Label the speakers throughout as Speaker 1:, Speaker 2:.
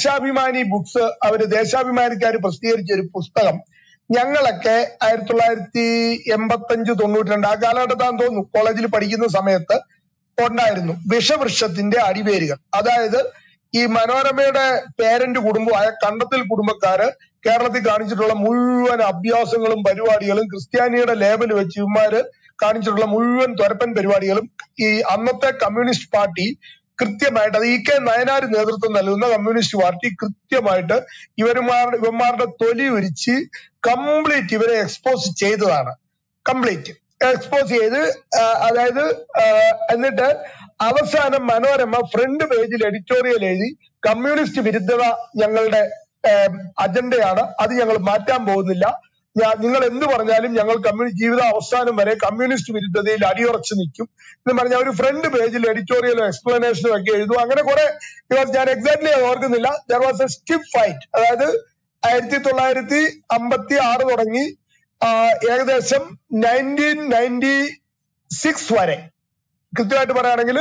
Speaker 1: Deshabhimani books അവര് ദേശാഭിമാനിക്കാർ പ്രസിദ്ധീകരിച്ച ഒരു പുസ്തകം ഞങ്ങളൊക്കെ ആയിരത്തി തൊള്ളായിരത്തി എൺപത്തഞ്ച് തൊണ്ണൂറ്റി രണ്ട് ആ കാലഘട്ടത്താന്ന് തോന്നുന്നു കോളേജിൽ പഠിക്കുന്ന സമയത്ത് ഉണ്ടായിരുന്നു വിഷവൃക്ഷത്തിന്റെ അടിവേരുകൾ അതായത് ഈ മനോരമയുടെ പേരന്റ് കുടുംബമായ കണ്ടത്തിൽ കുടുംബക്കാര് കേരളത്തിൽ കാണിച്ചിട്ടുള്ള മുഴുവൻ അഭ്യാസങ്ങളും പരിപാടികളും ക്രിസ്ത്യാനിയുടെ ലേബൽ വെച്ച് ഇവന്മാര് കാണിച്ചിട്ടുള്ള മുഴുവൻ തുരപ്പൻ പരിപാടികളും ഈ അന്നത്തെ കമ്മ്യൂണിസ്റ്റ് പാർട്ടി കൃത്യമായിട്ട് അത് ഇ കെ നയനാർ നേതൃത്വം നൽകുന്ന കമ്മ്യൂണിസ്റ്റ് പാർട്ടി കൃത്യമായിട്ട് ഇവരുമാരുടെ ഇവന്മാരുടെ തൊലി ഉരിച്ച് കംപ്ലീറ്റ് ഇവരെ എക്സ്പോസ് ചെയ്തതാണ് കംപ്ലീറ്റ് എക്സ്പോസ് ചെയ്ത് ആ, അതായത് ആ, എന്നിട്ട് അവസാനം മനോരമ ഫ്രണ്ട് പേജിൽ എഡിറ്റോറിയൽ എഴുതി കമ്മ്യൂണിസ്റ്റ് വിരുദ്ധത ഞങ്ങളുടെ ഏം, അജണ്ടയാണ് അത് ഞങ്ങൾ മാറ്റാൻ പോകുന്നില്ല ഞാൻ നിങ്ങൾ എന്ത് പറഞ്ഞാലും ഞങ്ങൾ കമ്മ്യൂണിസ്റ്റ് ജീവിത അവസാനം വരെ കമ്മ്യൂണിസ്റ്റ് വിരുദ്ധതയിൽ അടിയുറച്ചു നിൽക്കും എന്ന് പറഞ്ഞ ഒരു ഫ്രണ്ട് പേജിൽ എഡിറ്റോറിയലും എക്സ്പ്ലനേഷനും ഒക്കെ എഴുതും അങ്ങനെ കുറെ because ഞാൻ എക്സാക്ട്ലി ഓർക്കുന്നില്ല there was a stiff fight അതായത് ആയിരത്തി തൊള്ളായിരത്തി അമ്പത്തി ആറ് തുടങ്ങി ആ, ഏകദേശം നയൻറ്റീൻ നയൻറ്റി സിക്സ് വരെ കൃത്യമായിട്ട് പറയുകയാണെങ്കിൽ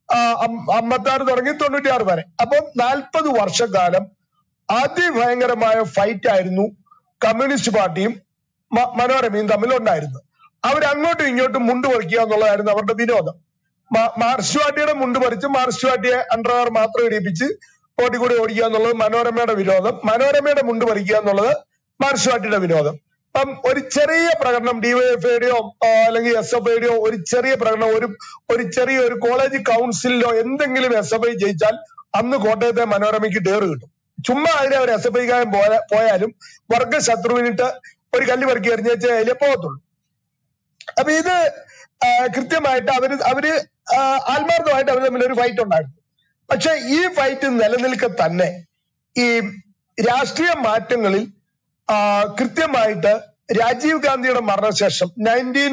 Speaker 1: അമ്പത്തി ആറ് തുടങ്ങി തൊണ്ണൂറ്റി ആറ് വരെ അപ്പം നാൽപ്പത് വർഷക്കാലം അതിഭയങ്കരമായ ഫൈറ്റ് ആയിരുന്നു കമ്മ്യൂണിസ്റ്റ് പാർട്ടിയും മ- മനോരമയും തമ്മിൽ ഉണ്ടായിരുന്നത് അവർ അങ്ങോട്ടും ഇങ്ങോട്ടും മുണ്ട് പറിക്കുക എന്നുള്ളതായിരുന്നു അവരുടെ വിനോദം മാ- മാർക്സിസ്റ്റ് പാർട്ടിയുടെ മുണ്ട് പറിച്ച് മാർക്സിസ്റ്റ് പാർട്ടിയെ അണ്ടർവെയർ മാത്രം ഇടിപ്പിച്ച് ഓടി കൂടി ഓടിക്കുക എന്നുള്ളത് മനോരമയുടെ വിനോദം മനോരമയുടെ മുണ്ട് പറിക്കുക എന്നുള്ളത് മാർക്സിസ്റ്റ് പാർട്ടിയുടെ വിനോദം അപ്പം ഒരു ചെറിയ പ്രകടനം ഡിവൈഎഫ്ഐയുടെയോ അല്ലെങ്കിൽ എസ് എഫ് ഐയുടെയോ ഒരു ചെറിയ പ്രകടനം ഒരു ഒരു ചെറിയ ഒരു കോളേജ് കൗൺസിലിലോ എന്തെങ്കിലും എസ് എഫ് ഐ ജയിച്ചാൽ അന്ന് കോട്ടയത്തെ മനോരമയ്ക്ക് ടേറ് കിട്ടും ചുമ്മാ അതിനെ ഒരു എസ് എഫ് ഐക്കാരൻ പോയ പോയാലും വർഗ ശത്രുവിനിട്ട് ഒരു കല്ല് പെറുക്കി എറിഞ്ഞേച്ചേ അതിലേ പോകത്തുള്ളൂ അപ്പൊ ഇത് ആ, കൃത്യമായിട്ട് അവര് അവര് ആ, ആത്മാർത്ഥമായിട്ട് അവർ തമ്മിൽ ഒരു ഫൈറ്റ് ഉണ്ടായിരുന്നു പക്ഷെ ഈ ഫൈറ്റ് നിലനിൽക്കെ തന്നെ ഈ രാഷ്ട്രീയ മാറ്റങ്ങളിൽ ആ, കൃത്യമായിട്ട് രാജീവ് ഗാന്ധിയുടെ മരണശേഷം നയൻറ്റീൻ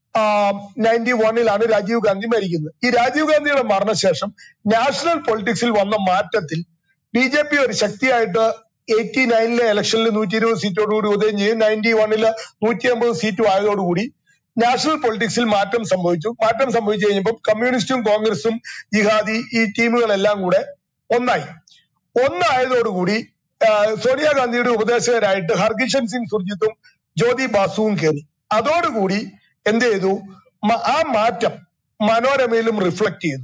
Speaker 1: നയൻറ്റി വണ്ണിലാണ് രാജീവ് ഗാന്ധി മരിക്കുന്നത് ഈ രാജീവ് ഗാന്ധിയുടെ മരണശേഷം നാഷണൽ പൊളിറ്റിക്സിൽ വന്ന മാറ്റത്തിൽ ബി ജെ പി ഒരു ശക്തിയായിട്ട് എയ്റ്റി നയനിലെ ഇലക്ഷനിൽ നൂറ്റി ഇരുപത് സീറ്റോടുകൂടി ഉദയം ചെയ്യും നയൻറ്റി വണ്ണില് നൂറ്റി അമ്പത് സീറ്റും ആയതോടുകൂടി നാഷണൽ പൊളിറ്റിക്സിൽ മാറ്റം സംഭവിച്ചു മാറ്റം സംഭവിച്ചു കഴിഞ്ഞപ്പോൾ കമ്മ്യൂണിസ്റ്റും കോൺഗ്രസും ജിഹാദി ഈ ടീമുകളെല്ലാം കൂടെ ഒന്നായി ഒന്നായതോടുകൂടി ആ, സോണിയാഗാന്ധിയുടെ ഉപദേശകരായിട്ട് ഹർകിഷൻ സിംഗ് സുർജിത്തും ജ്യോതി ബാസുവും കയറി അതോടുകൂടി എന്ത് ചെയ്തു മ- ആ മാറ്റം മനോരമയിലും റിഫ്ലക്ട് ചെയ്തു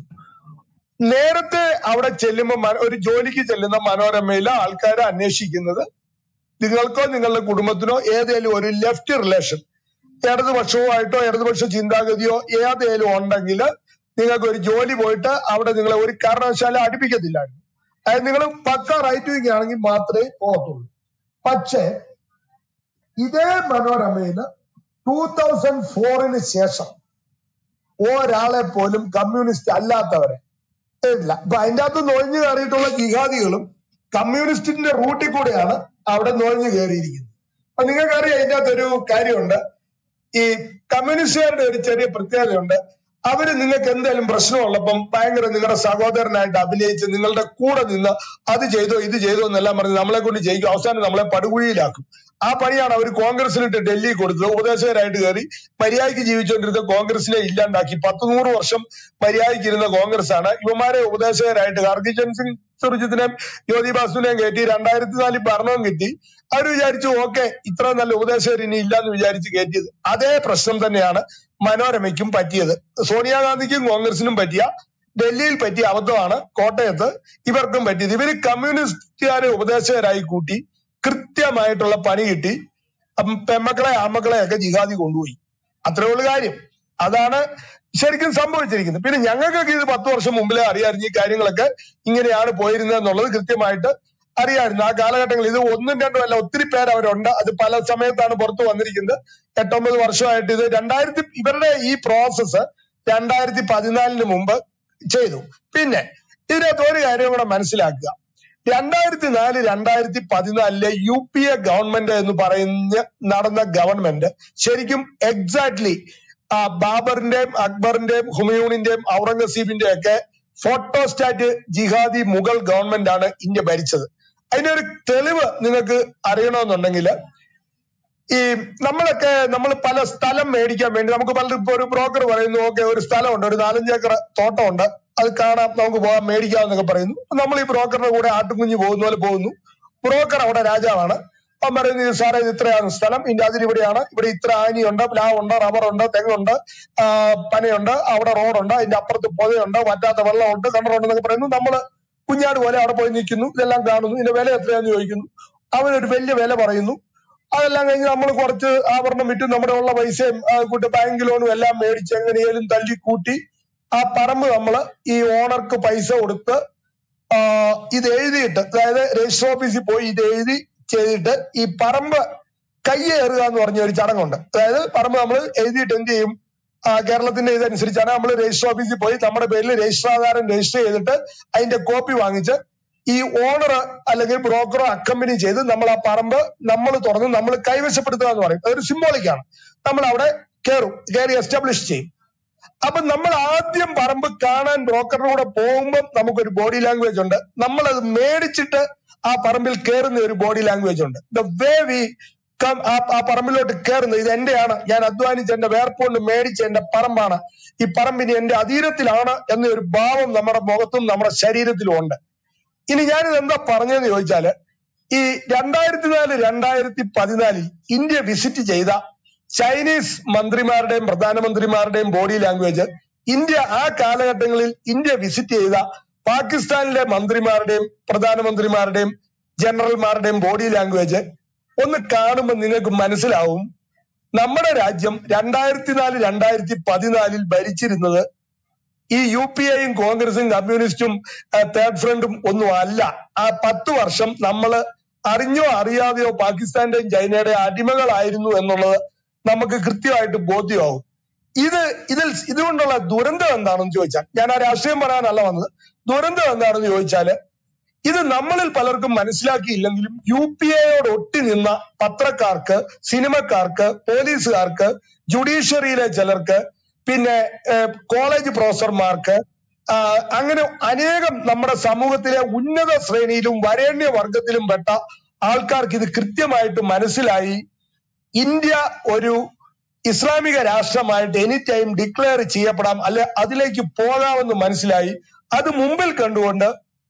Speaker 1: നേരത്തെ അവിടെ ചെല്ലുമ്പോൾ മ- ഒരു ജോലിക്ക് ചെല്ലുന്ന മനോരമയിലെ ആൾക്കാരെ അന്വേഷിക്കുന്നത് നിങ്ങൾക്കോ നിങ്ങളുടെ കുടുംബത്തിനോ ഏതേലും ഒരു ലെഫ്റ്റ് റിലേഷൻ ഇടതുപക്ഷവുമായിട്ടോ ഇടതുപക്ഷ ചിന്താഗതിയോ ഏതേലും ഉണ്ടെങ്കിൽ നിങ്ങൾക്ക് ഒരു ജോലി പോയിട്ട് അവിടെ നിങ്ങളെ ഒരു കാരണവശാലും അടുപ്പിക്കത്തില്ലായിരുന്നു അതായത് നിങ്ങൾ പക്ക റൈറ്റ് വിങ് ആണെങ്കിൽ മാത്രമേ പോകത്തുള്ളൂ പക്ഷേ ഇതേ മനോരമയില് ടൂ തൗസൻഡ് ഫോറിന് ശേഷം ഒരാളെ പോലും കമ്മ്യൂണിസ്റ്റ് അല്ലാത്തവരെ ഇല്ല അപ്പൊ അതിന്റെ അകത്ത് നുഴഞ്ഞു കയറിയിട്ടുള്ള ജിഹാദികളും കമ്മ്യൂണിസ്റ്റിന്റെ റൂട്ടിൽ കൂടെയാണ് അവിടെ നുഴഞ്ഞു കയറിയിരിക്കുന്നത് അപ്പൊ നിങ്ങൾക്കറിയാം അതിന്റെ അകത്ത് ഒരു കാര്യമുണ്ട് ഈ കമ്മ്യൂണിസ്റ്റുകാരുടെ ഒരു ചെറിയ പ്രത്യേകതയുണ്ട് അവര് നിങ്ങൾക്ക് എന്തെങ്കിലും പ്രശ്നമുള്ളപ്പം ഭയങ്കര നിങ്ങളുടെ സഹോദരനായിട്ട് അഭിനയിച്ച് നിങ്ങളുടെ കൂടെ നിന്ന് അത് ചെയ്തോ ഇത് ചെയ്തോ എന്നെല്ലാം പറഞ്ഞ് നമ്മളെ കൊണ്ട് ചെയ്യിക്കും അവസാനം നമ്മളെ പടുകുഴിയിലാക്കും ആ പണിയാണ് അവർ കോൺഗ്രസിലിട്ട് ഡൽഹി കൊടുത്തത് ഉപദേശകരായിട്ട് കയറി മര്യാദയ്ക്ക് ജീവിച്ചുകൊണ്ടിരുന്ന കോൺഗ്രസിനെ ഇല്ലാണ്ടാക്കി പത്ത് നൂറ് വർഷം മര്യാദയ്ക്ക് ഇരുന്ന കോൺഗ്രസ് ആണ് ഇവന്മാരെ ഉപദേശകരായിട്ട് ഹർദിജൻ സിംഗ് സുർജിത്തിനെയും ജ്യോതി ബാസുവിനെയും കയറ്റി രണ്ടായിരത്തി നാലിൽ ഭരണവും കിട്ടി അവർ വിചാരിച്ചു ഓക്കെ ഇത്ര നല്ല ഉപദേശകർ ഇനി ഇല്ലാന്ന് വിചാരിച്ച് കയറ്റിയത് അതേ പ്രശ്നം തന്നെയാണ് മനോരമയ്ക്കും പറ്റിയത് സോണിയാഗാന്ധിക്കും കോൺഗ്രസിനും പറ്റിയ ഡൽഹിയിൽ പറ്റിയ അബദ്ധമാണ് കോട്ടയത്ത് ഇവർക്കും പറ്റിയത് ഇവര് കമ്മ്യൂണിസ്റ്റുകാരെ ഉപദേശകരായി കൂട്ടി കൃത്യമായിട്ടുള്ള പണി കിട്ടി അം പെമ്മക്കളെ ആമക്കളെ ഒക്കെ ജിഹാദി കൊണ്ടുപോയി അത്രേ ഉള്ളു കാര്യം അതാണ് ശരിക്കും സംഭവിച്ചിരിക്കുന്നത് പിന്നെ ഞങ്ങൾക്കൊക്കെ ഇത് പത്ത് വർഷം മുമ്പിലേ അറിയാമായിരുന്നു ഈ കാര്യങ്ങളൊക്കെ ഇങ്ങനെയാണ് പോയിരുന്നത് എന്നുള്ളത് കൃത്യമായിട്ട് അറിയാമായിരുന്നു ആ കാലഘട്ടങ്ങളിൽ ഇത് ഒന്നും രണ്ടും അല്ല ഒത്തിരി പേര് അവരുണ്ട് അത് പല സമയത്താണ് പുറത്തു വന്നിരിക്കുന്നത് എട്ടൊമ്പത് വർഷമായിട്ട് ഇത് രണ്ടായിരത്തി ഇവരുടെ ഈ പ്രോസസ്സ് രണ്ടായിരത്തി പതിനാലിന് മുമ്പ് ചെയ്തു പിന്നെ ഇതിനകത്ത് ഒരു കാര്യം കൂടെ മനസ്സിലാക്കുക രണ്ടായിരത്തി നാല് രണ്ടായിരത്തി പതിനാലിലെ യു പി എ ഗവൺമെന്റ് എന്ന് പറയുന്ന നടന്ന ഗവൺമെന്റ് ശരിക്കും എക്സാക്ട്ലി ബാബറിന്റെയും അക്ബറിന്റെയും ഹുമയൂണിന്റെയും ഔറംഗസീബിന്റെയും ഒക്കെ ഫോട്ടോസ്റ്റാറ്റ് ജിഹാദി മുഗൾ ഗവൺമെന്റ് ആണ് ഇന്ത്യ ഭരിച്ചത് അതിനൊരു തെളിവ് നിങ്ങൾക്ക് അറിയണമെന്നുണ്ടെങ്കിൽ ഈ നമ്മളൊക്കെ നമ്മൾ പല സ്ഥലം മേടിക്കാൻ വേണ്ടി നമുക്ക് പലരും ഇപ്പൊ ഒരു ബ്രോക്കർ പറയുന്നു ഓക്കെ ഒരു സ്ഥലമുണ്ട് ഒരു നാലഞ്ച് ഏക്കർ തോട്ടമുണ്ട് അത് കാണാം നമുക്ക് പോകാം മേടിക്കാം എന്നൊക്കെ പറയുന്നു നമ്മൾ ഈ ബ്രോക്കറിന്റെ കൂടെ ആട്ടുകുഞ്ഞ് പോകുന്ന പോലെ പോകുന്നു ബ്രോക്കർ അവിടെ രാജാവാണ് അവൻ പറയുന്നത് "ഇത് സാറേ ഇത് ഇത്രയാണ് സ്ഥലം ഇതിന്റെ അതിരിവിടെയാണ് ഇവിടെ ഇത്ര ആനിയുണ്ട് പ്ലാവുണ്ട് റബ്ബറുണ്ട് തെങ്ങുണ്ട് ആ, പനയുണ്ട് അവിടെ റോഡുണ്ട് അതിന്റെ അപ്പുറത്ത് പുഴയുണ്ട് വറ്റാത്ത വെള്ളമുണ്ട് കണ്ടറുണ്ട് എന്നൊക്കെ പറയുന്നു നമ്മള് കുഞ്ഞാട് പോലെ അവിടെ പോയി നിൽക്കുന്നു ഇതെല്ലാം കാണുന്നു ഇതിന്റെ വില എത്രയാന്ന് ചോദിക്കുന്നു അവനൊരു വലിയ വില പറയുന്നു അതെല്ലാം കഴിഞ്ഞ് നമ്മൾ കുറച്ച് ആഭരണം വിറ്റ് നമ്മുടെ ഉള്ള പൈസയും ആ, കൂട്ടി ബാങ്ക് ലോണും എല്ലാം മേടിച്ച് എങ്ങനെയാലും തല്ലി കൂട്ടി ആ പറമ്പ് നമ്മള് ഈ ഓണർക്ക് പൈസ കൊടുത്ത് ആ, ഇത് എഴുതിയിട്ട് അതായത് രജിസ്റ്റർ ഓഫീസിൽ പോയി ഇത് എഴുതി ചെയ്തിട്ട് ഈ പറമ്പ് കയ്യേറുക എന്ന് പറഞ്ഞ ഒരു ചടങ്ങുണ്ട് അതായത് പറമ്പ് നമ്മൾ എഴുതിയിട്ട് എന്ത് ചെയ്യും ആ, കേരളത്തിന്റെ ഇതനുസരിച്ചാണ് നമ്മൾ രജിസ്റ്റർ ഓഫീസിൽ പോയി നമ്മുടെ പേരിൽ രജിസ്റ്റർ ആധാരം രജിസ്റ്റർ ചെയ്തിട്ട് അതിന്റെ കോപ്പി വാങ്ങിച്ച് ഈ ഓണർ അല്ലെങ്കിൽ ബ്രോക്കറോ അക്കമ്പനി ചെയ്ത് നമ്മൾ ആ പറമ്പ് നമ്മൾ തുറന്ന് നമ്മൾ കൈവശപ്പെടുത്തുക എന്ന് പറയും അതൊരു symbolic ആണ് നമ്മൾ അവിടെ കയറും കയറി എസ്റ്റാബ്ലിഷ് ചെയ്യും അപ്പൊ നമ്മൾ ആദ്യം പറമ്പ് കാണാൻ ബ്രോക്കറിന്റെ കൂടെ പോകുമ്പോൾ നമുക്കൊരു ബോഡി ലാംഗ്വേജ് ഉണ്ട് നമ്മൾ അത് മേടിച്ചിട്ട് ആ പറമ്പിൽ കയറുന്ന ഒരു ബോഡി ലാംഗ്വേജ് ഉണ്ട് ദ വേ വി കം ആ പറമ്പിലോട്ട് കയറുന്നത് ഇത് എന്റെയാണ് ഞാൻ അധ്വാനിച്ച് എന്റെ വേർപ്പുകൊണ്ട് മേടിച്ച എന്റെ പറമ്പാണ് ഈ പറമ്പിന് എന്റെ അധീനത്തിലാണ് എന്നൊരു ഭാവം നമ്മുടെ മുഖത്തും നമ്മുടെ ശരീരത്തിലും ഉണ്ട് ഇനി ഞാനിത് എന്താ പറഞ്ഞതെന്ന് ചോദിച്ചാല് ഈ രണ്ടായിരത്തി നാല് രണ്ടായിരത്തി പതിനാലിൽ ഇന്ത്യ വിസിറ്റ് ചെയ്ത ചൈനീസ് മന്ത്രിമാരുടെയും പ്രധാനമന്ത്രിമാരുടെയും ബോഡി ലാംഗ്വേജ് ഇന്ത്യ ആ കാലഘട്ടങ്ങളിൽ ഇന്ത്യ വിസിറ്റ് ചെയ്ത പാകിസ്ഥാനിലെ മന്ത്രിമാരുടെയും പ്രധാനമന്ത്രിമാരുടെയും ജനറൽമാരുടെയും ബോഡി ലാംഗ്വേജ് ഒന്ന് കാണുമ്പോൾ നിങ്ങൾക്ക് മനസ്സിലാവും നമ്മുടെ രാജ്യം രണ്ടായിരത്തി നാല് രണ്ടായിരത്തി പതിനാലിൽ ഭരിച്ചിരുന്നത് ഈ യു പി ഐയും കോൺഗ്രസും കമ്മ്യൂണിസ്റ്റും തേർഡ് ഫ്രണ്ടും ഒന്നും അല്ല ആ പത്ത് വർഷം നമ്മൾ അറിഞ്ഞോ അറിയാതെയോ പാകിസ്ഥാന്റെയും ചൈനയുടെയും അടിമകളായിരുന്നു എന്നുള്ളത് നമുക്ക് കൃത്യമായിട്ട് ബോധ്യമാവും ഇത് ഇതിൽ ഇതുകൊണ്ടുള്ള ദുരന്തം എന്താണെന്ന് ചോദിച്ചാൽ ഞാൻ ആ രാഷ്ട്രീയം പറയാനല്ല വന്നത് ദുരന്തം എന്താണെന്ന് ചോദിച്ചാല് ഇത് നമ്മളിൽ പലർക്കും മനസ്സിലാക്കിയില്ലെങ്കിലും യു പി എയോട് ഒട്ടി നിന്ന പത്രക്കാർക്ക് സിനിമക്കാർക്ക് പോലീസുകാർക്ക് ജുഡീഷ്യറിയിലെ ചിലർക്ക് പിന്നെ ഏഹ്, കോളേജ് പ്രൊഫസർമാർക്ക് ആ, അങ്ങനെ അനേകം നമ്മുടെ സമൂഹത്തിലെ ഉന്നത ശ്രേണിയിലും വരേണ്യ വർഗത്തിലും പെട്ട ആൾക്കാർക്ക് ഇത് കൃത്യമായിട്ട് മനസ്സിലായി ഇന്ത്യ ഒരു ഇസ്ലാമിക രാഷ്ട്രമായിട്ട് എനി ടൈം ഡിക്ലെയർ ചെയ്യപ്പെടാം അല്ലെ അതിലേക്ക് പോകാമെന്ന് മനസ്സിലായി അത് മുമ്പിൽ കണ്ടുകൊണ്ട്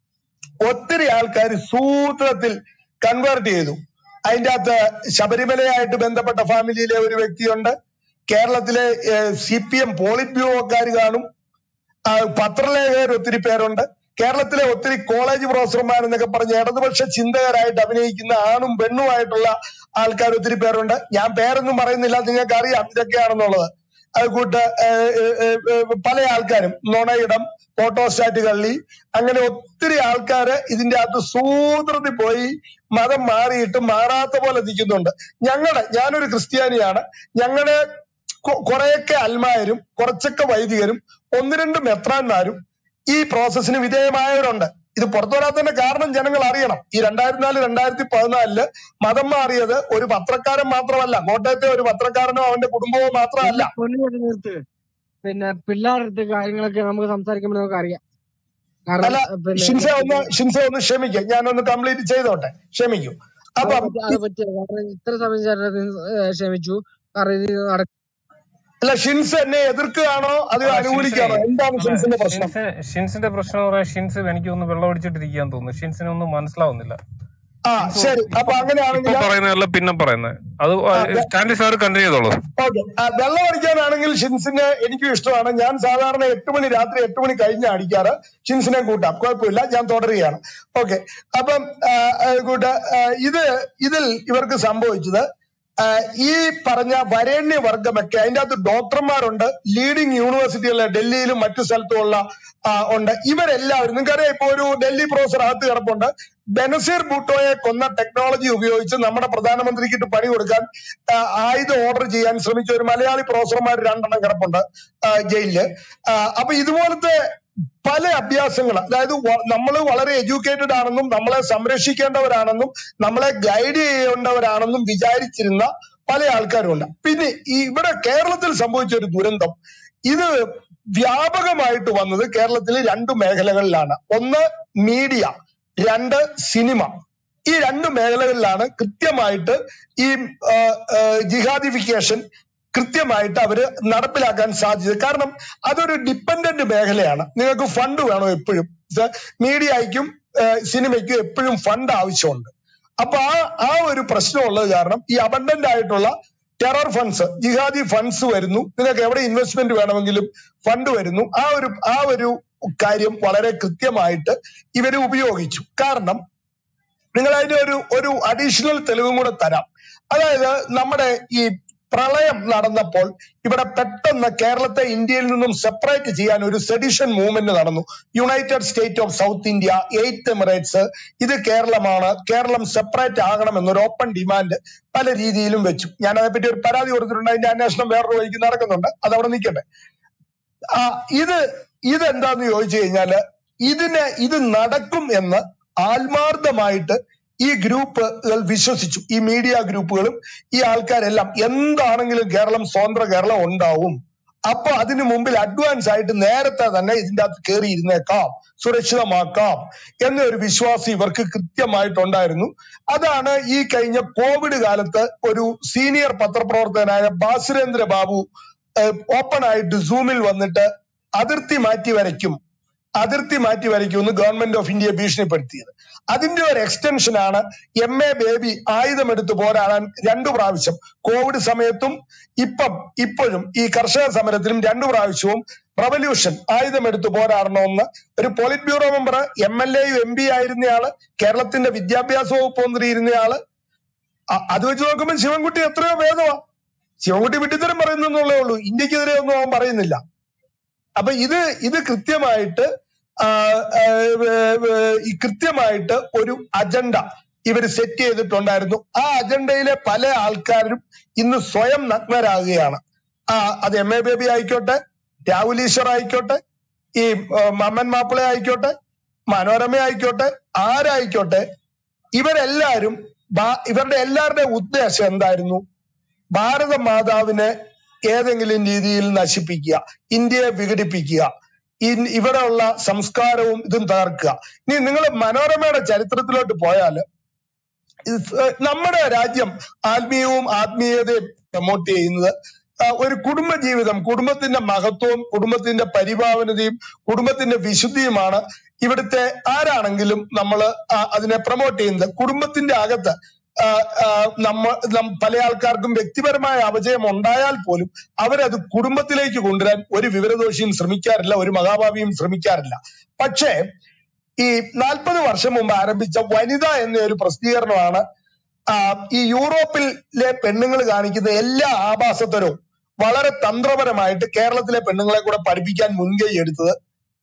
Speaker 1: ഒത്തിരി ആൾക്കാർ സൂത്രത്തിൽ കൺവേർട്ട് ചെയ്തു അതിന്റെ അകത്ത് ശബരിമലയായിട്ട് ബന്ധപ്പെട്ട ഫാമിലിയിലെ ഒരു വ്യക്തിയുണ്ട് കേരളത്തിലെ സി പി എം പോളിറ്റ് ബ്യൂറോക്കാർ കാണും ആ, പത്രലേഖകർ ഒത്തിരി പേരുണ്ട് കേരളത്തിലെ ഒത്തിരി കോളേജ് പ്രൊഫസർമാർ എന്നൊക്കെ പറഞ്ഞ് ഇടതുപക്ഷ ചിന്തകരായിട്ട് അഭിനയിക്കുന്ന ആണും പെണ്ണുമായിട്ടുള്ള ആൾക്കാർ ഒത്തിരി പേരുണ്ട് ഞാൻ പേരൊന്നും പറയുന്നില്ല നിങ്ങൾക്ക് അറിയാം ഇതൊക്കെയാണെന്നുള്ളത് അത് കൂട്ട് ഏഹ്, ഏഹ്, ഏഹ്, പല ആൾക്കാരും നുണയിടം ഫോട്ടോസ്റ്റാറ്റ് കള്ളി അങ്ങനെ ഒത്തിരി ആൾക്കാര് ഇതിന്റെ അകത്ത് സൂത്രത്തിൽ പോയി മതം മാറിയിട്ട് മാറാത്ത പോലെ നിൽക്കുന്നുണ്ട് ഞങ്ങളുടെ ഞാനൊരു ക്രിസ്ത്യാനിയാണ് ഞങ്ങളുടെ കൊ- കുറെയൊക്കെ അൽമായരും കുറച്ചൊക്കെ വൈദികരും ഒന്ന് രണ്ട് മെത്രാന്മാരും ഈ പ്രോസസ്സിന് വിധേയമായവരുണ്ട് ഇത് പുറത്തു വരാത്തതിന്റെ കാരണം ജനങ്ങൾ അറിയണം ഈ രണ്ടായിരത്തി നാല് രണ്ടായിരത്തി പതിനാലില് മതം മാറിയത് ഒരു പത്രക്കാരൻ മാത്രമല്ല കോട്ടയത്തെ ഒരു പത്രക്കാരനോ അവന്റെ കുടുംബമോ മാത്രമല്ല
Speaker 2: പൊന്നുകൊണ്ട് നിർത്ത് പിന്നെ പിള്ളേരുടെ കാര്യങ്ങളൊക്കെ നമുക്ക് സംസാരിക്കുമ്പോൾ നമുക്ക് അറിയാം കാരണം
Speaker 1: അല്ല
Speaker 2: അഹ് പിന്നെ
Speaker 1: ഷിൻസ ഒന്ന് ഷിൻസ ഒന്ന് ക്ഷമിക്കുക ഞാനൊന്ന് കംപ്ലീറ്റ് ചെയ്തോട്ടെ ക്ഷമിക്കൂ
Speaker 2: അത്
Speaker 1: അപ്പം
Speaker 2: പറ്റി അത് പറ്റില്ല കാരണം ഇത്ര സമയം ചേട്ടൻ ഏഹ് ക്ഷമിച്ചു കാരണം ഇത് നട-
Speaker 1: അല്ല ഷിൻസ് എന്നെ എതിർക്കുകയാണോ അത്
Speaker 3: അല്ല ഷിൻസേ
Speaker 1: അനുകൂലിക്കുകയാണോ എന്താണ്
Speaker 3: അല്ല
Speaker 1: ഷിൻസിന്റെ പ്രശ്നം
Speaker 3: ഷിൻസ് ഷിൻസിന്റെ പ്രശ്നം എന്ന് പറയാൻ ഷിൻസ് എനിക്ക് ഒന്ന് വെള്ളം അടിച്ചിട്ടിരിക്കാൻ തോന്നുന്നു ഷിൻസിനെ ഒന്നും മനസ്സിലാവുന്നില്ല
Speaker 1: ആ
Speaker 3: ഷിൻസ്
Speaker 1: ശരി
Speaker 3: ഇപ്പൊ
Speaker 1: അപ്പൊ
Speaker 3: ഇപ്പൊ
Speaker 1: അങ്ങനെയാണെങ്കിൽ
Speaker 3: പറയുന്നതല്ല പിന്നെ പറയുന്നത് അത്
Speaker 1: ആ, വെ-
Speaker 3: സ്റ്റാൻഡി സാർ കണ്ടിന്യൂ ചെയ്തോളൂ
Speaker 1: ഓക്കെ വെള്ളം അടിക്കാനാണെങ്കിൽ ഷിൻസിനെ എനിക്കും ഇഷ്ടമാണ് ഞാൻ സാധാരണ എട്ട് മണി രാത്രി എട്ട് മണി കഴിഞ്ഞ അടിക്കാറ് ഷിൻസിനെ കൂട്ടാം കുഴപ്പമില്ല ഞാൻ തുടരുകയാണ് ഓക്കെ അപ്പം ആ, ആ, കൂട്ട ആ, ഇത് ഇതിൽ ഇവർക്ക് സംഭവിച്ചത് ആ, ഈ പറഞ്ഞ വരേണ്യ വർഗമൊക്കെ അതിന്റെ അകത്ത് ഡോക്ടർമാരുണ്ട് ലീഡിംഗ് യൂണിവേഴ്സിറ്റികളിലെ ഡൽഹിയിലും മറ്റു സ്ഥലത്തുമുള്ള ആ, ഉണ്ട് ഇവരെല്ലാവരും നിങ്ങൾക്കറിയാം ഇപ്പൊ ഒരു ഡൽഹി പ്രൊഫസർ അകത്ത് കിടപ്പുണ്ട് ബനസീർ ഭൂട്ടോയെ കൊന്ന ടെക്നോളജി ഉപയോഗിച്ച് നമ്മുടെ പ്രധാനമന്ത്രിക്ക് പണി കൊടുക്കാൻ ആ, ആയുധം ഓർഡർ ചെയ്യാൻ ശ്രമിച്ച ഒരു മലയാളി പ്രൊഫസർമാർ രണ്ടെണ്ണം കിടപ്പുണ്ട് ആ, ജയിലില് ആ, അപ്പൊ ഇതുപോലത്തെ പല അഭ്യാസങ്ങൾ അതായത് നമ്മൾ വളരെ എഡ്യൂക്കേറ്റഡ് ആണെന്നും നമ്മളെ സംരക്ഷിക്കേണ്ടവരാണെന്നും നമ്മളെ ഗൈഡ് ചെയ്യേണ്ടവരാണെന്നും വിചാരിച്ചിരുന്ന പല ആൾക്കാരുണ്ട് പിന്നെ ഈ ഇവിടെ കേരളത്തിൽ സംഭവിച്ച ഒരു ദുരന്തം ഇത് വ്യാപകമായിട്ട് വന്നത് കേരളത്തിലെ രണ്ട് മേഖലകളിലാണ് ഒന്ന് മീഡിയ രണ്ട് സിനിമ ഈ രണ്ട് മേഖലകളിലാണ് കൃത്യമായിട്ട് ഈ ജിഹാദിഫിക്കേഷൻ കൃത്യമായിട്ട് അവര് നടപ്പിലാക്കാൻ സാധിച്ചത് കാരണം അതൊരു ഡിപ്പെൻഡന്റ് മേഖലയാണ് നിങ്ങൾക്ക് ഫണ്ട് വേണം എപ്പോഴും മീഡിയയ്ക്കും സിനിമയ്ക്കും എപ്പോഴും ഫണ്ട് ആവശ്യമുണ്ട് അപ്പൊ ആ ആ ഒരു പ്രശ്നമുള്ളത് കാരണം ഈ അബണ്ടന്റ് ആയിട്ടുള്ള ടെറർ ഫണ്ട്സ് ജിഹാദി ഫണ്ട്സ് വരുന്നു നിങ്ങൾക്ക് എവിടെ ഇൻവെസ്റ്റ്മെന്റ് വേണമെങ്കിലും ഫണ്ട് വരുന്നു ആ ഒരു ആ ഒരു കാര്യം വളരെ കൃത്യമായിട്ട് ഇവര് ഉപയോഗിച്ചു കാരണം നിങ്ങൾ അതിന്റെ ഒരു ഒരു അഡീഷണൽ തെളിവും കൂടെ തരാം അതായത് നമ്മുടെ ഈ പ്രളയം നടന്നപ്പോൾ ഇവിടെ പെട്ടെന്ന് കേരളത്തെ ഇന്ത്യയിൽ നിന്നും സെപ്പറേറ്റ് ചെയ്യാൻ ഒരു സെഡിഷൻ മൂവ്മെന്റ് നടന്നു united state of south India eight emirates ഇത് കേരളമാണ് കേരളം സെപ്പറേറ്റ് ആകണം എന്നൊരു ഓപ്പൺ ഡിമാൻഡ് പല രീതിയിലും വെച്ചു ഞാൻ അതേപ്പറ്റി ഒരു പരാതി കൊടുത്തിട്ടുണ്ട് അതിന്റെ അന്വേഷണം വേറൊരു വഴിക്ക് നടക്കുന്നുണ്ട് അത് അവിടെ നിൽക്കട്ടെ ആ, ഇത് ഇതെന്താന്ന് ചോദിച്ചു കഴിഞ്ഞാല് ഇതിന് ഇത് നടക്കും എന്ന് ആത്മാർത്ഥമായിട്ട് ഈ ഗ്രൂപ്പുകൾ വിശ്വസിച്ചു ഈ മീഡിയ ഗ്രൂപ്പുകളും ഈ ആൾക്കാരെല്ലാം എന്താണെങ്കിലും കേരളം സ്വതന്ത്ര കേരളം ഉണ്ടാവും അപ്പൊ അതിനു മുമ്പിൽ അഡ്വാൻസ് ആയിട്ട് നേരത്തെ തന്നെ ഇതിന്റെ അകത്ത് കയറി ഇരുന്നേക്കാം സുരക്ഷിതമാക്കാം എന്നൊരു വിശ്വാസം ഇവർക്ക് കൃത്യമായിട്ടുണ്ടായിരുന്നു അതാണ് ഈ കഴിഞ്ഞ കോവിഡ് കാലത്ത് ഒരു സീനിയർ പത്രപ്രവർത്തകനായ ബാസുരേന്ദ്ര ബാബു ഓപ്പൺ ആയിട്ട് സൂമിൽ വന്നിട്ട് അതിർത്തി മാറ്റി വരയ്ക്കും അതിർത്തി മാറ്റി വരയ്ക്കുമെന്ന് ഗവൺമെന്റ് ഓഫ് ഇന്ത്യ ഭീഷണിപ്പെടുത്തിയത് അതിന്റെ ഒരു എക്സ്റ്റൻഷൻ ആണ് എം എ ബേബി ആയുധമെടുത്ത് പോരാടാൻ രണ്ടു പ്രാവശ്യം കോവിഡ് സമയത്തും ഇപ്പം ഇപ്പോഴും ഈ കർഷക സമരത്തിലും രണ്ടു പ്രാവശ്യവും റവല്യൂഷൻ ആയുധമെടുത്ത് പോരാടണമെന്ന് ഒരു politburo member M L എയും എം പി ആയിരുന്നയാള് കേരളത്തിന്റെ വിദ്യാഭ്യാസ വകുപ്പ് മന്ത്രി ഇരുന്നയാള് അ- അത് വെച്ച് നോക്കുമ്പോൾ ശിവൻകുട്ടി എത്രയോ ഭേദമാ ശിവൻകുട്ടി വിട്ടിത്തരം പറയുന്നേ ഉള്ളൂ ഇന്ത്യക്കെതിരെ ഒന്നും അവൻ പറയുന്നില്ല അപ്പൊ ഇത് ഇത് കൃത്യമായിട്ട് ആ, ആ, വേ- വേ- ഈ കൃത്യമായിട്ട് ഒരു അജണ്ട ഇവർ സെറ്റ് ചെയ്തിട്ടുണ്ടായിരുന്നു ആ അജണ്ടയിലെ പല ആൾക്കാരും ഇന്ന് സ്വയം നഗ്നരാകുകയാണ് ആ അത് എം എ ബേബി ആയിക്കോട്ടെ രാഹുൽ ഈശ്വർ ആയിക്കോട്ടെ ഈ ആ, മമ്മൻ മാപ്പിള ആയിക്കോട്ടെ മനോരമ ആയിക്കോട്ടെ ആരായിക്കോട്ടെ ഇവരെല്ലാരും ബാ- ഇവരുടെ എല്ലാവരുടെയും ഉദ്ദേശം എന്തായിരുന്നു ഭാരത മാതാവിനെ ഏതെങ്കിലും രീതിയിൽ നശിപ്പിക്കുക ഇന്ത്യയെ വിഘടിപ്പിക്കുക ഇൻ- ഇവിടെയുള്ള സംസ്കാരവും ഇതും തകർക്കുക ഇനി നിങ്ങൾ മനോരമയുടെ ചരിത്രത്തിലോട്ട് പോയാൽ നമ്മുടെ രാജ്യം ആത്മീയവും ആത്മീയതയും പ്രൊമോട്ട് ചെയ്യുന്നത് ആ, ഒരു കുടുംബ ജീവിതം കുടുംബത്തിന്റെ മഹത്വവും കുടുംബത്തിന്റെ പരിഭാവനതയും കുടുംബത്തിന്റെ വിശുദ്ധിയുമാണ് ഇവിടുത്തെ ആരാണെങ്കിലും നമ്മൾ അതിനെ പ്രൊമോട്ട് ചെയ്യുന്നത് കുടുംബത്തിന്റെ അകത്ത് ആ, ആ, നമ്മ നം- പല ആൾക്കാർക്കും വ്യക്തിപരമായ അപജയം ഉണ്ടായാൽ പോലും അവരത് കുടുംബത്തിലേക്ക് കൊണ്ടുവരാൻ ഒരു വിവരദോഷിയും ശ്രമിക്കാറില്ല ഒരു മഹാഭാവിയും ശ്രമിക്കാറില്ല പക്ഷേ ഈ നാൽപ്പത് വർഷം മുമ്പ് ആരംഭിച്ച വനിത എന്ന ഒരു പ്രസിദ്ധീകരണമാണ് ആ, ഈ യൂറോപ്പിലെ പെണ്ണുങ്ങൾ കാണിക്കുന്ന എല്ലാ ആഭാസത്തരവും വളരെ തന്ത്രപരമായിട്ട് കേരളത്തിലെ പെണ്ണുങ്ങളെ കൂടെ പഠിപ്പിക്കാൻ മുൻകൈ എടുത്തത്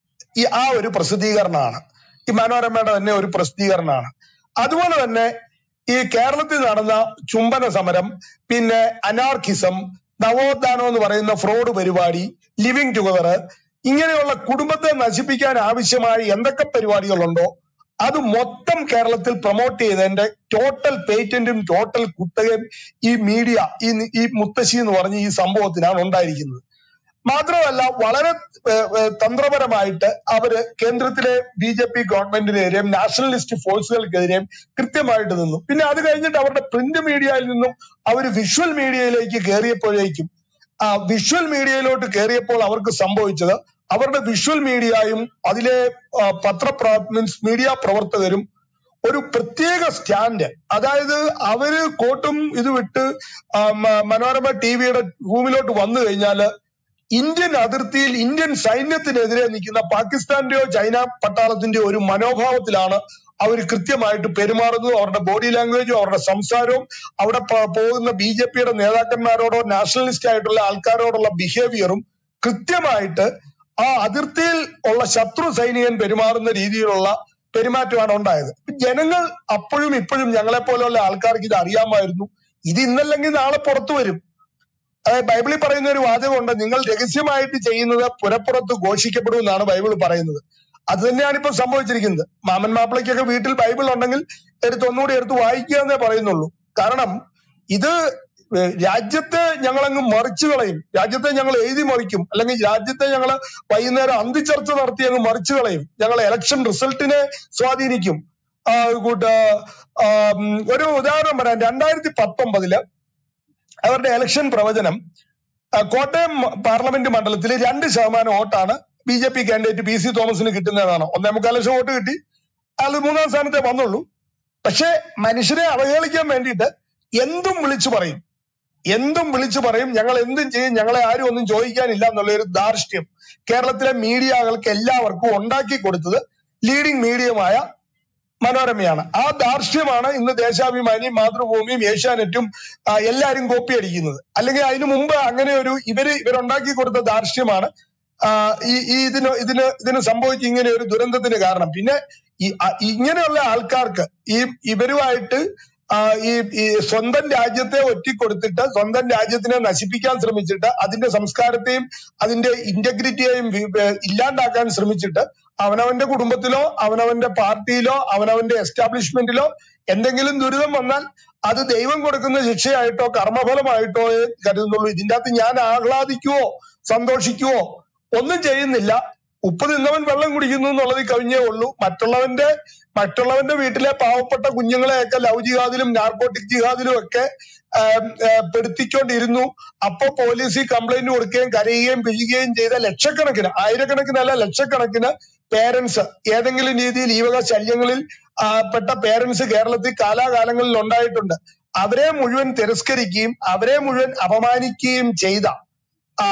Speaker 1: ഈ ആ ഒരു പ്രസിദ്ധീകരണമാണ് ഈ മനോരമയുടെ തന്നെ ഒരു പ്രസിദ്ധീകരണമാണ് അതുപോലെ തന്നെ ഈ കേരളത്തിൽ നടന്ന ചുംബന സമരം പിന്നെ അനാർക്കിസം നവോത്ഥാനം എന്ന് പറയുന്ന ഫ്രോഡ് പരിപാടി ലിവിങ് ടുഗദർ ഇങ്ങനെയുള്ള കുടുംബത്തെ നശിപ്പിക്കാൻ ആവശ്യമായ എന്തൊക്കെ പരിപാടികളുണ്ടോ അത് മൊത്തം കേരളത്തിൽ പ്രൊമോട്ട് ചെയ്തതിന്റെ ടോട്ടൽ പേറ്റന്റും ടോട്ടൽ കുത്തകയും ഈ മീഡിയ ഈ ഈ മുത്തശ്ശി എന്ന് പറഞ്ഞ ഈ സംഭവത്തിനാണ് ഉണ്ടായിരിക്കുന്നത് മാത്രമല്ല വളരെ ഏഹ്, ഏഹ്, തന്ത്രപരമായിട്ട് അവര് കേന്ദ്രത്തിലെ ബി ജെ പി ഗവൺമെന്റിനെതിരെയും നാഷണലിസ്റ്റ് ഫോഴ്സുകൾക്കെതിരെയും കൃത്യമായിട്ട് നിന്നു പിന്നെ അത് കഴിഞ്ഞിട്ട് അവരുടെ പ്രിന്റ് മീഡിയയിൽ നിന്നും അവർ വിഷ്വൽ മീഡിയയിലേക്ക് കയറിയപ്പോഴേക്കും ആ വിഷ്വൽ മീഡിയയിലോട്ട് കയറിയപ്പോൾ അവർക്ക് സംഭവിച്ചത് അവരുടെ വിഷ്വൽ മീഡിയയും അതിലെ ആ, പത്ര മീൻസ് മീഡിയ പ്രവർത്തകരും ഒരു പ്രത്യേക സ്റ്റാൻഡ് അതായത് അവര് കോട്ടും ഇത് വിട്ട് ആ, മ- മനോരമ ടിവിയുടെ റൂമിലോട്ട് വന്നു കഴിഞ്ഞാല് ഇന്ത്യൻ അതിർത്തിയിൽ ഇന്ത്യൻ സൈന്യത്തിനെതിരെ നിൽക്കുന്ന പാകിസ്ഥാന്റെയോ ചൈന പട്ടാളത്തിന്റെയോ ഒരു മനോഭാവത്തിലാണ് അവർ കൃത്യമായിട്ട് പെരുമാറുന്നതും അവരുടെ ബോഡി ലാംഗ്വേജും അവരുടെ സംസാരവും അവിടെ പ- പോകുന്ന ബി ജെ പിയുടെ നേതാക്കന്മാരോടോ നാഷണലിസ്റ്റ് ആയിട്ടുള്ള ആൾക്കാരോടുള്ള ബിഹേവിയറും കൃത്യമായിട്ട് ആ അതിർത്തിയിൽ ഉള്ള ശത്രു സൈനികൻ പെരുമാറുന്ന രീതിയിലുള്ള പെരുമാറ്റമാണ് ഉണ്ടായത് ജനങ്ങൾ അപ്പോഴും ഇപ്പോഴും ഞങ്ങളെ പോലെയുള്ള ആൾക്കാർക്ക് ഇത് അറിയാമായിരുന്നു ഇത് ഇന്നല്ലെങ്കിൽ നാളെ പുറത്തു വരും അതായത് ബൈബിളിൽ പറയുന്ന ഒരു വാചകമുണ്ട് നിങ്ങൾ രഹസ്യമായിട്ട് ചെയ്യുന്നത് പുരപ്പുറത്ത് ഘോഷിക്കപ്പെടും എന്നാണ് ബൈബിൾ പറയുന്നത് അത് തന്നെയാണ് ഇപ്പൊ സംഭവിച്ചിരിക്കുന്നത് മാമൻ മാപ്പിളയ്ക്കൊക്കെ വീട്ടിൽ ബൈബിൾ ഉണ്ടെങ്കിൽ എടുത്ത് ഒന്നുകൂടി എടുത്ത് വായിക്കുക എന്നേ പറയുന്നുള്ളൂ കാരണം ഇത് ഏഹ് രാജ്യത്തെ ഞങ്ങളങ്ങ് മറിച്ചു കളയും രാജ്യത്തെ ഞങ്ങൾ എഴുതി മറിക്കും അല്ലെങ്കിൽ രാജ്യത്തെ ഞങ്ങൾ വൈകുന്നേരം അന്തിച്ചർച്ച നടത്തി അങ്ങ് മറിച്ചു കളയും ഞങ്ങൾ ഇലക്ഷൻ റിസൾട്ടിനെ സ്വാധീനിക്കും ആ, കൂട്ട ആ, ഉം, ഒരു ഉദാഹരണം പറയാം രണ്ടായിരത്തി പത്തൊമ്പതില് അവരുടെ ഇലക്ഷൻ പ്രവചനം ആ, കോട്ടയം പാർലമെന്റ് മണ്ഡലത്തിൽ രണ്ട് ശതമാനം വോട്ടാണ് B J P candidate P C തോമസിന് കിട്ടുന്നതാണ് ഒന്നേ മുക്കാൽ ലക്ഷം വോട്ട് കിട്ടി അത് മൂന്നാം സ്ഥാനത്തെ വന്നുള്ളൂ പക്ഷെ മനുഷ്യരെ അവഹേളിക്കാൻ വേണ്ടിയിട്ട് എന്തും വിളിച്ചു പറയും എന്തും വിളിച്ചു പറയും ഞങ്ങൾ എന്തും ചെയ്യും ഞങ്ങളെ ആരും ഒന്നും ചോദിക്കാനില്ല എന്നുള്ള ഒരു ധാർഷ്ട്യം കേരളത്തിലെ മീഡിയകൾക്ക് എല്ലാവർക്കും ഉണ്ടാക്കി കൊടുത്തത് ലീഡിംഗ് മീഡിയമായ മനോരമയാണ് ആ ധാർഷ്ട്യമാണ് ഇന്ന് ദേശാഭിമാനിയും മാതൃഭൂമിയും ഏഷ്യാനെറ്റും ആ, എല്ലാരും കോപ്പി അടിക്കുന്നത് അല്ലെങ്കിൽ അതിനു മുമ്പ് അങ്ങനെ ഒരു ഇവര് ഇവരുണ്ടാക്കി കൊടുത്ത ധാർഷ്ട്യമാണ് ആ, ഈ ഈ ഇതിന് ഇതിന് ഇതിന് സംഭവിച്ച ഇങ്ങനെ ഒരു ദുരന്തത്തിന് കാരണം പിന്നെ ഈ അ- ഇങ്ങനെയുള്ള ആൾക്കാർക്ക് ഈ ഇവരുമായിട്ട് ആ, ഈ ഈ സ്വന്തം രാജ്യത്തെ ഒറ്റിക്കൊടുത്തിട്ട് സ്വന്തം രാജ്യത്തിനെ നശിപ്പിക്കാൻ ശ്രമിച്ചിട്ട് അതിന്റെ സംസ്കാരത്തെയും അതിന്റെ ഇന്റഗ്രിറ്റിയെയും വി- വേ- ഇല്ലാണ്ടാക്കാൻ ശ്രമിച്ചിട്ട് അവനവന്റെ കുടുംബത്തിലോ അവനവന്റെ പാർട്ടിയിലോ അവനവന്റെ എസ്റ്റാബ്ലിഷ്മെന്റിലോ എന്തെങ്കിലും ദുരിതം വന്നാൽ അത് ദൈവം കൊടുക്കുന്ന ശിക്ഷയായിട്ടോ കർമ്മഫലമായിട്ടോ കരുതുന്നുള്ളൂ ഇതിന്റെ അകത്ത് ഞാൻ ആഹ്ലാദിക്കുവോ സന്തോഷിക്കുവോ ഒന്നും ചെയ്യുന്നില്ല ഉപ്പ് തിന്നവൻ വെള്ളം കുടിക്കുന്നു എന്നുള്ളത് കഴിഞ്ഞേ ഉള്ളൂ മറ്റുള്ളവന്റെ മറ്റുള്ളവന്റെ വീട്ടിലെ പാവപ്പെട്ട കുഞ്ഞുങ്ങളെയൊക്കെ ലവ് ജിഹാദിലും നാർക്കോട്ടിക് ജിഹാദിലും ഒക്കെ ആം, ആ, പെടുത്തിക്കൊണ്ടിരുന്നു അപ്പൊ പോലീസിൽ കംപ്ലൈന്റ് കൊടുക്കുകയും കരയുകയും പിഴിയുകയും ചെയ്ത ലക്ഷക്കണക്കിന് ആയിരക്കണക്കിനല്ല ലക്ഷക്കണക്കിന് പേരൻസ് ഏതെങ്കിലും രീതിയിൽ ഈ വക ശല്യങ്ങളിൽ ആ, പെട്ട പേരൻസ് കേരളത്തിൽ കാലാകാലങ്ങളിൽ ഉണ്ടായിട്ടുണ്ട് അവരെ മുഴുവൻ തിരസ്കരിക്കുകയും അവരെ മുഴുവൻ അപമാനിക്കുകയും ചെയ്ത ആ,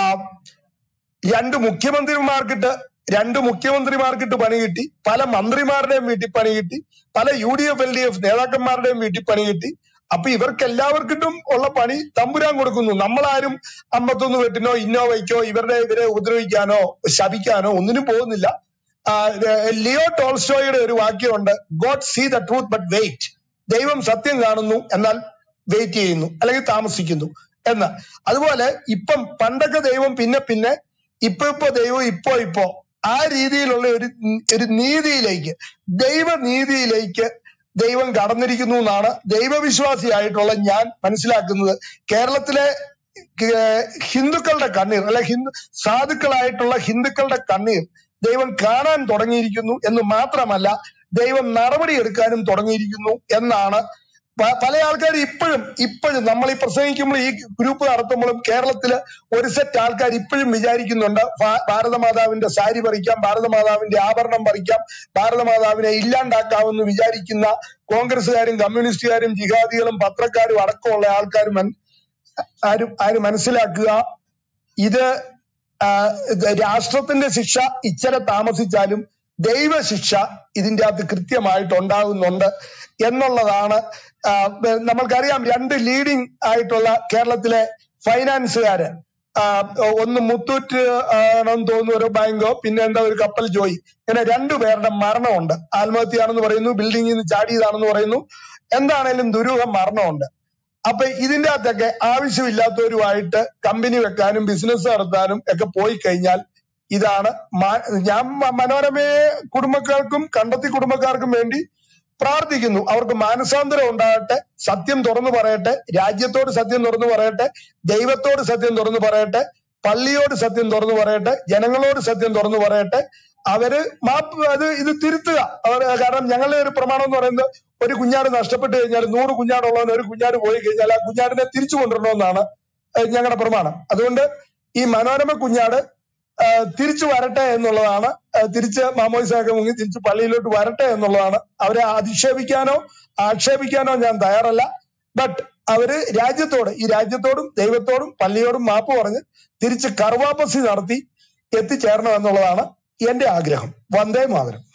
Speaker 1: രണ്ട് മുഖ്യമന്ത്രിമാർക്കിട്ട് രണ്ട് മുഖ്യമന്ത്രിമാർക്കിട്ട് പണി കിട്ടി പല മന്ത്രിമാരുടെയും വീട്ടിൽ പണി കിട്ടി പല U D F L D F നേതാക്കന്മാരുടെയും വീട്ടിൽ പണി കിട്ടി അപ്പൊ ഇവർക്ക് എല്ലാവർക്കിട്ടും ഉള്ള പണി തമ്പുരാൻ കൊടുക്കുന്നു നമ്മളാരും അമ്പത്തൊന്ന് വെട്ടിനോ ഇന്നോവയ്ക്കോ ഇവരുടെ ഇവരെ ഉപദ്രവിക്കാനോ ശപിക്കാനോ ഒന്നിനും പോകുന്നില്ല ആ, ഏർ ലിയോ ടോൾസ്റ്റോയുടെ ഒരു വാക്യമുണ്ട് God see the truth but wait ദൈവം സത്യം കാണുന്നു എന്നാൽ വെയിറ്റ് ചെയ്യുന്നു അല്ലെങ്കിൽ താമസിക്കുന്നു എന്ന് അതുപോലെ ഇപ്പം പണ്ടൊക്കെ ദൈവം പിന്നെ പിന്നെ ഇപ്പൊ ഇപ്പൊ ദൈവം ഇപ്പോ ഇപ്പോ ആ രീതിയിലുള്ള ഒരു ഒരു നീതിയിലേക്ക് ദൈവനീതിയിലേക്ക് ദൈവം കടന്നിരിക്കുന്നു എന്നാണ് ദൈവവിശ്വാസിയായിട്ടുള്ള ഞാൻ മനസ്സിലാക്കുന്നത് കേരളത്തിലെ ഏർ ഹിന്ദുക്കളുടെ കണ്ണീർ അല്ലെ ഹിന്ദു സാധുക്കളായിട്ടുള്ള ഹിന്ദുക്കളുടെ കണ്ണീർ ദൈവം കാണാൻ തുടങ്ങിയിരിക്കുന്നു എന്ന് മാത്രമല്ല ദൈവം നടപടി എടുക്കാനും തുടങ്ങിയിരിക്കുന്നു എന്നാണ് പ- പല ആൾക്കാർ ഇപ്പോഴും ഇപ്പോഴും നമ്മൾ ഈ പ്രസംഗിക്കുമ്പോൾ ഈ ഗ്രൂപ്പ് നടത്തുമ്പോഴും കേരളത്തില് ഒരു സെറ്റ് ആൾക്കാർ ഇപ്പോഴും വിചാരിക്കുന്നുണ്ട് ഭാ- ഭാരതമാതാവിന്റെ സാരി പറിക്കാം ഭാരതമാതാവിന്റെ ആഭരണം പറിക്കാം ഭാരതമാതാവിനെ ഇല്ലാണ്ടാക്കാമെന്ന് വിചാരിക്കുന്ന കോൺഗ്രസ്സുകാരും കമ്മ്യൂണിസ്റ്റുകാരും ജിഹാദികളും പത്രക്കാരും അടക്കമുള്ള ആൾക്കാർ മൻ ആരും ആരും മനസ്സിലാക്കുക ഇത് ആ, ഇത് രാഷ്ട്രത്തിന്റെ ശിക്ഷ ഇച്ചിരി താമസിച്ചാലും ദൈവശിക്ഷ ഇതിന്റെ അകത്ത് കൃത്യമായിട്ട് ഉണ്ടാകുന്നുണ്ട് എന്നുള്ളതാണ് ആ, ബ- നമ്മൾക്കറിയാം രണ്ട് ലീഡിംഗ് ആയിട്ടുള്ള കേരളത്തിലെ ഫൈനാൻസുകാര് ആ, ഒന്ന് മുത്തൂറ്റ് ആണെന്ന് തോന്നുന്നു ഒരു ബാങ്കോ പിന്നെ എന്താ ഒരു കപ്പൽ ജോയി ഇങ്ങനെ രണ്ടുപേരുടെ മരണമുണ്ട് ആത്മഹത്യയാണെന്ന് പറയുന്നു ബിൽഡിംഗിൽ നിന്ന് ചാടിയതാണെന്ന് പറയുന്നു എന്താണേലും ദുരൂഹ മരണമുണ്ട് അപ്പൊ ഇതിന്റെ അകത്തൊക്കെ ആവശ്യമില്ലാത്തവരുമായിട്ട് കമ്പനി വെക്കാനും ബിസിനസ് നടത്താനും ഒക്കെ പോയി കഴിഞ്ഞാൽ ഇതാണ് മാ- ഞാൻ മ- മനോരമയെ കുടുംബക്കാർക്കും കണ്ടെത്തി കുടുംബക്കാർക്കും വേണ്ടി പ്രാർത്ഥിക്കുന്നു അവർക്ക് മാനസാന്തരം ഉണ്ടാകട്ടെ സത്യം തുറന്നു പറയട്ടെ രാജ്യത്തോട് സത്യം തുറന്നു പറയട്ടെ ദൈവത്തോട് സത്യം തുറന്നു പറയട്ടെ പള്ളിയോട് സത്യം തുറന്നു പറയട്ടെ ജനങ്ങളോട് സത്യം തുറന്നു പറയട്ടെ അവര് മാപ്പ് അത് ഇത് തിരുത്തുക അവർ കാരണം ഞങ്ങളുടെ ഒരു പ്രമാണം എന്ന് പറയുന്നത് ഒരു കുഞ്ഞാട് നഷ്ടപ്പെട്ടു കഴിഞ്ഞാൽ നൂറ് കുഞ്ഞാടുള്ളവന് ഒരു കുഞ്ഞാട് പോയി കഴിഞ്ഞാൽ ആ കുഞ്ഞാടിനെ തിരിച്ചു കൊണ്ടുവരണമെന്നാണ് ഏഹ് ഞങ്ങളുടെ പ്രമാണം അതുകൊണ്ട് ഈ മനോരമ കുഞ്ഞാട് ഏഹ് തിരിച്ചു വരട്ടെ എന്നുള്ളതാണ് ഏഹ് തിരിച്ച് മാമോയിസൊക്കെ മുങ്ങി തിരിച്ച് പള്ളിയിലോട്ട് വരട്ടെ എന്നുള്ളതാണ് അവരെ അധിക്ഷേപിക്കാനോ ആക്ഷേപിക്കാനോ ഞാൻ തയ്യാറല്ല ബട്ട് അവര് രാജ്യത്തോട് ഈ രാജ്യത്തോടും ദൈവത്തോടും പള്ളിയോടും മാപ്പ് പറഞ്ഞ് തിരിച്ച് കർവാപ്പസി നടത്തി എത്തിച്ചേരണം എന്നുള്ളതാണ് എന്റെ ആഗ്രഹം വന്ദേ മാതരം